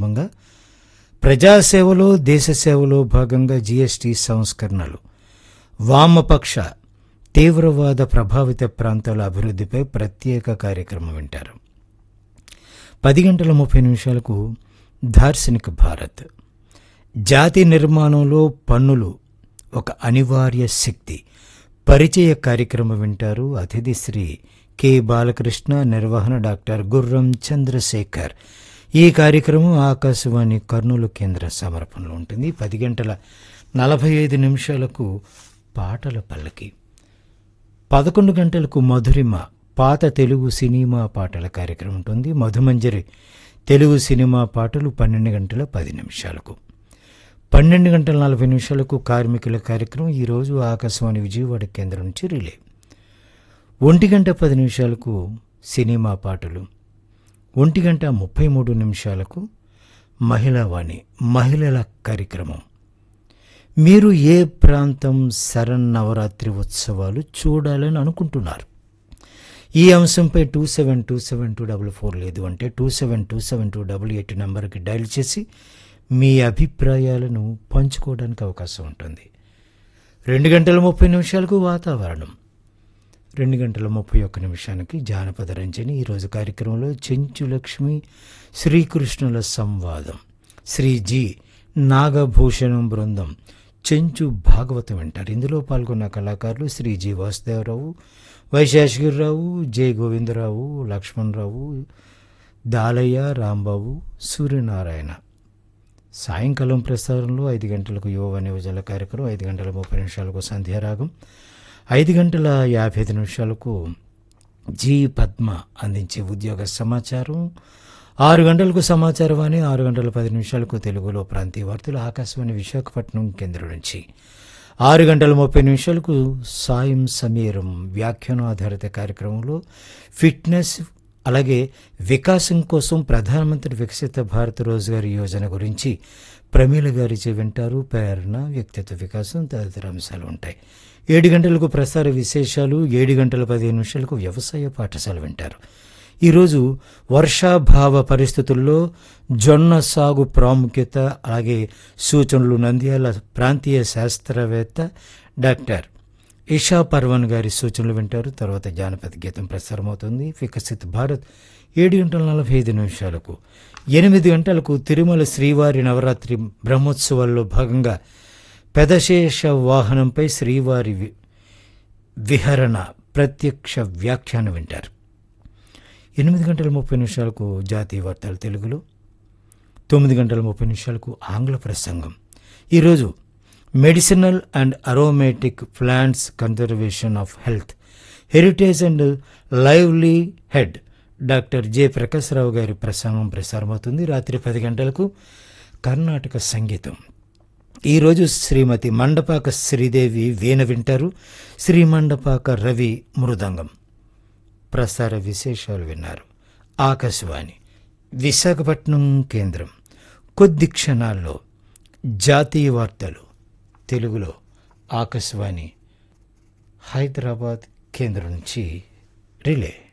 కార్యక్రమంగా ప్రజాసేవలో దేశ సేవలో భాగంగా జీఎస్టీ సంస్కరణలు వామపక్ష తీవ్రవాద ప్రభావిత ప్రాంతాల అభివృద్ధిపై ప్రత్యేక కార్యక్రమం వింటారు పది గంటల ముప్పై నిమిషాలకు దార్శనిక భారత్ జాతి నిర్మాణంలో పన్నులు ఒక అనివార్య శక్తి పరిచయ కార్యక్రమం వింటారు అతిథి శ్రీ కె బాలకృష్ణ నిర్వహణ డాక్టర్ గుర్రం చంద్రశేఖర్ ఈ కార్యక్రమం ఆకాశవాణి కర్నూలు కేంద్ర సమర్పణలో ఉంటుంది పది గంటల నలభై ఐదు నిమిషాలకు పాటల పల్లకి పదకొండు గంటలకు మధురిమ పాత తెలుగు సినిమా పాటల కార్యక్రమం ఉంటుంది మధుమంజరి తెలుగు సినిమా పాటలు పన్నెండు గంటల పది నిమిషాలకు పన్నెండు గంటల నలభై నిమిషాలకు కార్మికుల కార్యక్రమం ఈరోజు ఆకాశవాణి విజయవాడ కేంద్రం నుంచి రిలే ఒంటి గంట పది నిమిషాలకు సినిమా పాటలు ఒంటి గంట ముప్పై మూడు నిమిషాలకు మహిళావాణి మహిళల కార్యక్రమం మీరు ఏ ప్రాంతం శరన్నవరాత్రి ఉత్సవాలు చూడాలని అనుకుంటున్నారు ఈ అంశంపై two seven two seven two double four లేదు అంటే two seven two seven two double eight నెంబర్కి డయల్ చేసి మీ అభిప్రాయాలను పంచుకోవడానికి అవకాశం ఉంటుంది రెండు గంటల ముప్పై నిమిషాలకు వాతావరణం రెండు గంటల ముప్పై ఒక్క నిమిషానికి జానపద రంజని ఈరోజు కార్యక్రమంలో చెంచు లక్ష్మి శ్రీకృష్ణుల సంవాదం శ్రీ జి నాగభూషణం బృందం చెంచు భాగవతం వింటారు ఇందులో పాల్గొన్న కళాకారులు శ్రీ జి వాసుదేవరావు వైశేషగిరిరావు జె గోవిందరావు లక్ష్మణరావు దాలయ్య రాంబాబు సూర్యనారాయణ సాయంకాలం ప్రసారంలో ఐదు గంటలకు యువ యువజల కార్యక్రమం ఐదు గంటల ముప్పై నిమిషాలకు సంధ్యారాగం ఐదు గంటల యాభై ఐదు నిమిషాలకు జి పద్మ అందించే ఉద్యోగ సమాచారం ఆరు గంటలకు సమాచారం అని ఆరు గంటల పది నిమిషాలకు తెలుగులో ప్రాంతీయ వార్తలు ఆకాశవాణి విశాఖపట్నం కేంద్రం నుంచి ఆరు గంటల ముప్పై నిమిషాలకు సాయం సమీరం వ్యాఖ్యానం ఆధారిత కార్యక్రమంలో ఫిట్నెస్ అలాగే వికాసం కోసం ప్రధానమంత్రి వికసిత భారత్ రోజ్గార్ యోజన గురించి ప్రమీల గారిచే వింటారు ప్రేరణ వ్యక్తిత్వ వికాసం తదితర అంశాలు ఉంటాయి ఏడు గంటలకు ప్రసార విశేషాలు ఏడు గంటల పదిహేను నిమిషాలకు వ్యవసాయ పాఠశాల వింటారు ఈరోజు వర్షాభావ పరిస్థితుల్లో జొన్న సాగు ప్రాముఖ్యత అలాగే సూచనలు నంద్యాల ప్రాంతీయ శాస్త్రవేత్త డాక్టర్ ఇషా పర్వన్ గారి సూచనలు వింటారు తర్వాత జానపద గీతం ప్రసారమవుతుంది వికసిత్ భారత్ ఏడు గంటల నలభై ఐదు నిమిషాలకు ఎనిమిది గంటలకు తిరుమల శ్రీవారి నవరాత్రి బ్రహ్మోత్సవాల్లో భాగంగా పెదశేష వాహనంపై శ్రీవారి వి- విహరణ ప్రత్యక్ష వ్యాఖ్యానం వింటారు ఎనిమిది గంటల ముప్పై నిమిషాలకు జాతీయ వార్తలు తెలుగులో తొమ్మిది గంటల ముప్పై నిమిషాలకు ఆంగ్ల ప్రసంగం ఈరోజు medicinal and aromatic plants conservation of health heritage and livelihood doctor J Prakashrao గారి ప్రసంగం ప్రసారమవుతుంది రాత్రి పది గంటలకు కర్ణాటక సంగీతం ఈరోజు శ్రీమతి మండపాక శ్రీదేవి వీణ వింటారు శ్రీ మండపాక రవి మృదంగం ప్రసార విశేషాలు విన్నారు ఆకాశవాణి విశాఖపట్నం కేంద్రం కొద్ది క్షణాల్లో జాతీయ వార్తలు తెలుగులో ఆకాశవాణి హైదరాబాద్ కేంద్రం నుంచి రిలే